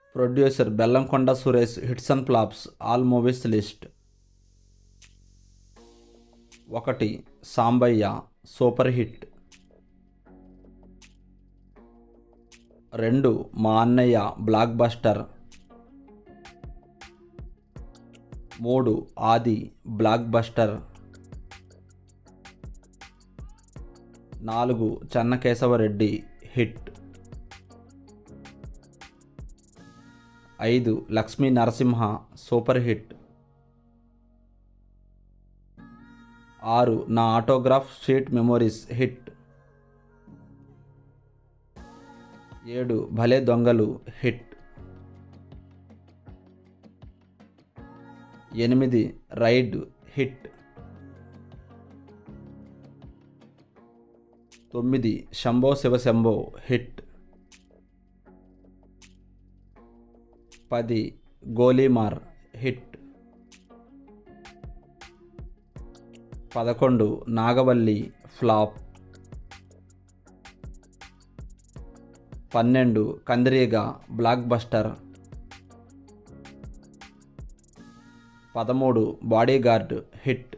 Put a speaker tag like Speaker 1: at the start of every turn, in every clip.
Speaker 1: producer Bellamkonda Suresh hits and flops all movies list ఒకటి Sambaiah super hit రెండు మా అన్నయ్య బ్లాక్ బస్టర్ మూడు ఆది బ్లాక్ బస్టర్ నాలుగు చెన్నకేశవరెడ్డి హిట్ ఐదు లక్ష్మీ నరసింహ సూపర్ హిట్ ఆరు నా ఆటోగ్రాఫ్ స్వీట్ మెమోరీస్ హిట్ ఏడు భలే దొంగలు హిట్ ఎనిమిది రైడ్ హిట్ తొమ్మిది శంభో శివశంభో హిట్ పది గోలీమార్ హిట్ పదకొండు నాగవల్లి ఫ్లాప్ పన్నెండు కందిరీగ బ్లాక్ బస్టర్ పదమూడు బాడీగార్డ్ హిట్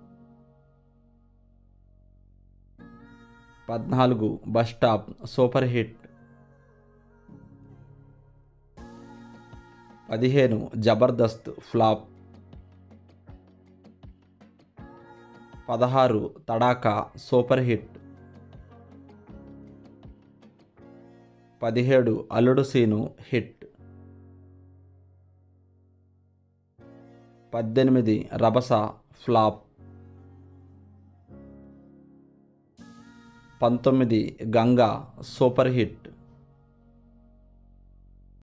Speaker 1: పద్నాలుగు బస్ స్టాప్ సూపర్ హిట్ పదిహేను జబర్దస్త్ ఫ్లాప్ పదహారు తడాకా సూపర్ హిట్ పదిహేడు అల్లుడు సీను హిట్ పద్దెనిమిది రభస ఫ్లాప్ పంతొమ్మిది గంగా సూపర్ హిట్